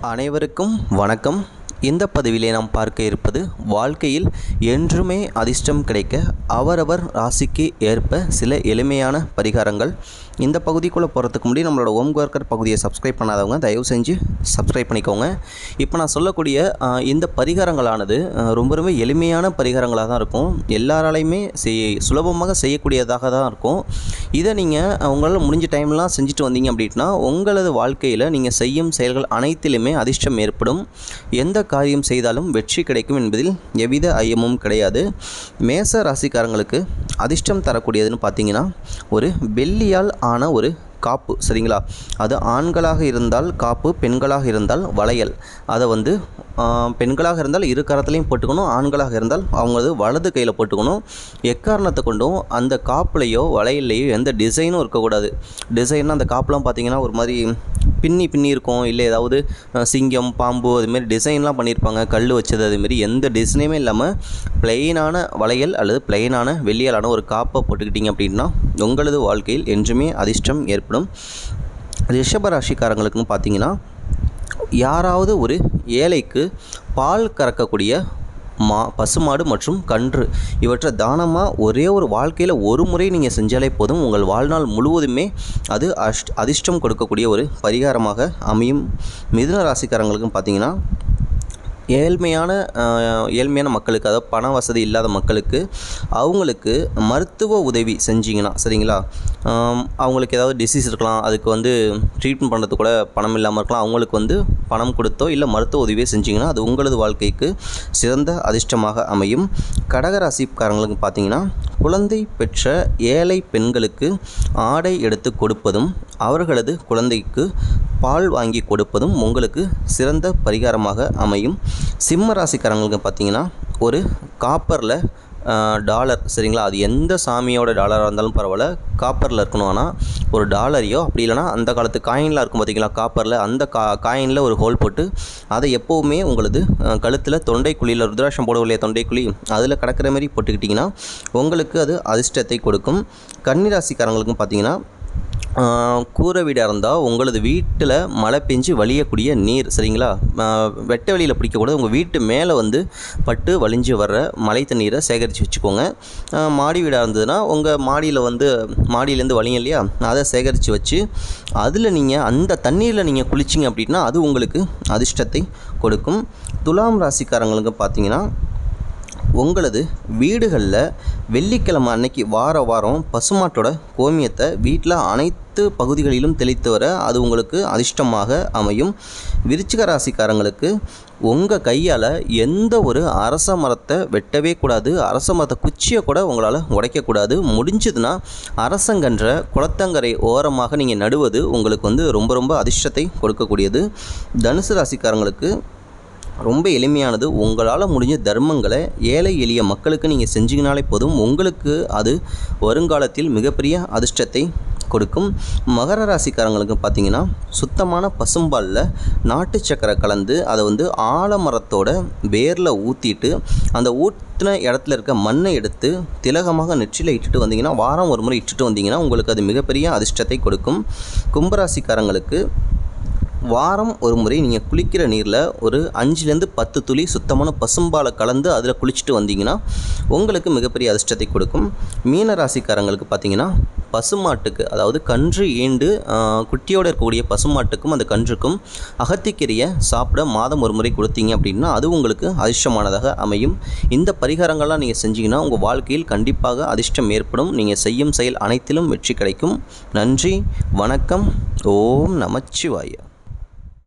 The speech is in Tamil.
அனைவருக்கும் வணக்கம் இந்த பதிவிலே நாம் பார்க்க இருப்பது வாழ்க்கையில் என்றுமே அதிர்ஷ்டம் கிடைக்க அவரவர் ராசிக்கு ஏற்ப சில எளிமையான பரிகாரங்கள் இந்த பகுதிக்குள்ளே போகிறதுக்கு முன்னாடி நம்மளோட ஓம் ஒர்க்கர் பகுதியை சப்ஸ்கிரைப் பண்ணாதவங்க தயவு செஞ்சு சப்ஸ்கிரைப் பண்ணிக்கோங்க இப்போ நான் சொல்லக்கூடிய ஆஹ், இந்த பரிகாரங்களானது ஆஹ், ரொம்ப ரொம்ப எளிமையான பரிகாரங்களாக தான் இருக்கும் எல்லாராலையுமே செய் சுலபமாக செய்யக்கூடியதாக தான் இருக்கும் இதை நீங்கள் உங்களால் முடிஞ்ச டைம்லாம் செஞ்சுட்டு வந்தீங்க அப்படின்னா உங்களது வாழ்க்கையில் நீங்கள் செய்யும் செயல்கள் அனைத்திலுமே அதிர்ஷ்டம் ஏற்படும் எந்த காரியம் செய்தாலும் வெற்றி கிடைக்கும் என்பதில் எவ்வித ஐயமும் கிடையாது மேச ராசிக்காரங்களுக்கு அதிர்ஷ்டம் தரக்கூடியதுன்னு பார்த்தீங்கன்னா ஒரு வெள்ளியால் ஆன ஒரு காப்பு சரிங்களா அது ஆண்களாக இருந்தால் காப்பு பெண்களாக இருந்தால் வளையல் அதை வந்து ஆ, பெண்களாக இருந்தால் இரு கரத்துலையும் போட்டுக்கணும் ஆண்களாக இருந்தால் அவங்களது வலது கையில் போட்டுக்கணும் எக்காரணத்தை கொண்டும் அந்த காப்புலையோ வளையல்லையோ எந்த டிசைனும் இருக்கக்கூடாது டிசைன்னா அந்த காப்புலாம் பார்த்தீங்கன்னா ஒரு மாதிரி பின்னி பின்னி இருக்கும் இல்லை ஏதாவது அஹ், சிங்கம் பாம்பு அதுமாரி டிசைன்லாம் பண்ணியிருப்பாங்க கல் வச்சது அதுமாரி எந்த டிசைனுமே இல்லாமல் பிளெயினான வளையல் அல்லது பிளெயினான வெள்ளியாலான ஒரு காப்பை போட்டுக்கிட்டீங்க அப்படின்னா உங்களது வாழ்க்கையில் என்றுமே அதிர்ஷ்டம் ஏற்படும் ரிஷப ராசிக்காரங்களுக்குன்னு பார்த்தீங்கன்னா யாராவது ஒரு ஏழைக்கு பால் கறக்கக்கூடிய மா பசுமாடு மற்றும் கன்று இவற்றை தானமாக ஒரே ஒரு வாழ்க்கையில் ஒரு முறை நீங்கள் செஞ்சாலே போதும் உங்கள் வாழ்நாள் முழுவதுமே அது அஷ்ட் அதிர்ஷ்டம் கொடுக்கக்கூடிய ஒரு பரிகாரமாக அமையும் மிதுன ராசிக்காரங்களுக்கும் பார்த்தீங்கன்னா ஏழ்மையான ஆஹ், ஏழ்மையான மக்களுக்கு அதாவது பண வசதி இல்லாத மக்களுக்கு அவங்களுக்கு மருத்துவ உதவி செஞ்சீங்கன்னா சரிங்களா ஆம், அவங்களுக்கு ஏதாவது டிசீஸ் இருக்கலாம் அதுக்கு வந்து ட்ரீட்மெண்ட் பண்ணுறதுக்கு கூட பணம் இல்லாமல் இருக்கலாம் அவங்களுக்கு வந்து பணம் கொடுத்தோ இல்லை மருத்துவ உதவியோ செஞ்சீங்கன்னா அது உங்களது வாழ்க்கைக்கு சிறந்த அதிர்ஷ்டமாக அமையும் கடகராசிக்காரங்களுக்கு பார்த்தீங்கன்னா குழந்தை பெற்ற ஏழை பெண்களுக்கு ஆடை எடுத்து கொடுப்பதும் அவர்களது குழந்தைக்கு பால் வாங்கி கொடுப்பதும் உங்களுக்கு சிறந்த பரிகாரமாக அமையும் சிம்ம ராசிக்காரங்களுக்கு பார்த்தீங்கன்னா ஒரு காப்பரில் டாலர் சரிங்களா அது எந்த சாமியோட டாலராக இருந்தாலும் பரவாயில்ல காப்பரில் இருக்கணும் ஆனால் ஒரு டாலரையோ அப்படி இல்லைனா அந்த காலத்து காயின்லாம் இருக்கும் பார்த்தீங்களா காப்பரில் அந்த கா காயினில் ஒரு ஹோல் போட்டு அதை எப்போவுமே உங்களது கழுத்தில் தொண்டைக்குழியில் ருத்ராட்சம் போடுவோம் இல்லையா தொண்டைக்குழி அதில் கிடக்கிற மாதிரி போட்டுக்கிட்டிங்கன்னா உங்களுக்கு அது அதிர்ஷ்டத்தை கொடுக்கும் கன்னிராசிக்காரங்களுக்கும் பார்த்தீங்கன்னா ஆஹ், கூரை வீடாக இருந்தால் உங்களது வீட்டில் மழை பெஞ்சு வழியக்கூடிய நீர் சரிங்களா ஆஹ், வெட்ட வெளியில் பிடிக்கக்கூடாது உங்கள் வீட்டு மேலே வந்து பட்டு வழிஞ்சு வர்ற மழை தண்ணீரை சேகரித்து வச்சுக்கோங்க ஆஹ், மாடி வீடாக இருந்ததுன்னா உங்கள் மாடியில் வந்து மாடியிலேருந்து வழியும் இல்லையா அதை சேகரித்து வச்சு அதில் நீங்கள் அந்த தண்ணீரில் நீங்கள் குளிச்சிங்க அப்படின்னா அது உங்களுக்கு அதிர்ஷ்டத்தை கொடுக்கும் துலாம் ராசிக்காரங்களுக்கு பார்த்தீங்கன்னா உங்களது வீடுகளில் வெள்ளிக்கிழமை அன்னைக்கு வார வாரம் பசுமாட்டோட கோமியத்தை வீட்டில் அனைத்து பகுதிகளிலும் தெளித்து வர அது உங்களுக்கு அதிர்ஷ்டமாக அமையும் விருச்சிக ராசிக்காரங்களுக்கு உங்கள் கையால் எந்த ஒரு அரச மரத்தை வெட்டவே கூடாது அரச மரத்தை குச்சியை கூட உங்களால் உடைக்கக்கூடாது முடிஞ்சதுன்னா அரசங்கன்ற குளத்தங்கரை ஓரமாக நீங்கள் நடுவது உங்களுக்கு வந்து ரொம்ப ரொம்ப அதிர்ஷ்டத்தை கொடுக்கக்கூடியது தனுசு ராசிக்காரங்களுக்கு ரொம்ப எளிமையானது உங்களால் முடிஞ்ச தர்மங்களை ஏழை எளிய மக்களுக்கு நீங்கள் செஞ்சீங்கனாலே போதும் உங்களுக்கு அது வருங்காலத்தில் மிகப்பெரிய அதிர்ஷ்டத்தை கொடுக்கும் மகர ராசிக்காரங்களுக்கு பார்த்தீங்கன்னா சுத்தமான பசும்பாலில் நாட்டு சக்கரை கலந்து அதை வந்து ஆலமரத்தோட வேரில் ஊற்றிட்டு அந்த ஊற்றின இடத்துல இருக்க மண்ணை எடுத்து திலகமாக நெற்றியில் இட்டுட்டு வந்தீங்கன்னா வாரம் ஒரு முறை இட்டுட்டு வந்தீங்கன்னா உங்களுக்கு அது மிகப்பெரிய அதிர்ஷ்டத்தை கொடுக்கும் கும்பராசிக்காரங்களுக்கு வாரம் ஒரு முறை நீங்கள் குளிக்கிற நீரில் ஒரு அஞ்சுலேருந்து பத்து துளி சுத்தமான பசும்பாலை கலந்து அதில் குளிச்சுட்டு வந்தீங்கன்னா உங்களுக்கு மிகப்பெரிய அதிர்ஷ்டத்தை கொடுக்கும் மீன ராசிக்காரங்களுக்கு பார்த்தீங்கன்னா பசுமாட்டுக்கு அதாவது கன்று ஈண்டு ஆஹ், குட்டியோடு இருக்கக்கூடிய பசுமாட்டுக்கும் அந்த கன்றுக்கும் அகத்திக்கீரையை சாப்பிட மாதம் ஒரு முறை கொடுத்தீங்க அப்படின்னா அது உங்களுக்கு அதிர்ஷ்டமானதாக அமையும் இந்த பரிகாரங்கள்லாம் நீங்கள் செஞ்சீங்கன்னா உங்கள் வாழ்க்கையில் கண்டிப்பாக அதிர்ஷ்டம் ஏற்படும் நீங்கள் செய்யும் செயல் அனைத்திலும் வெற்றி கிடைக்கும் நன்றி வணக்கம் ஓம் நமச்சிவாய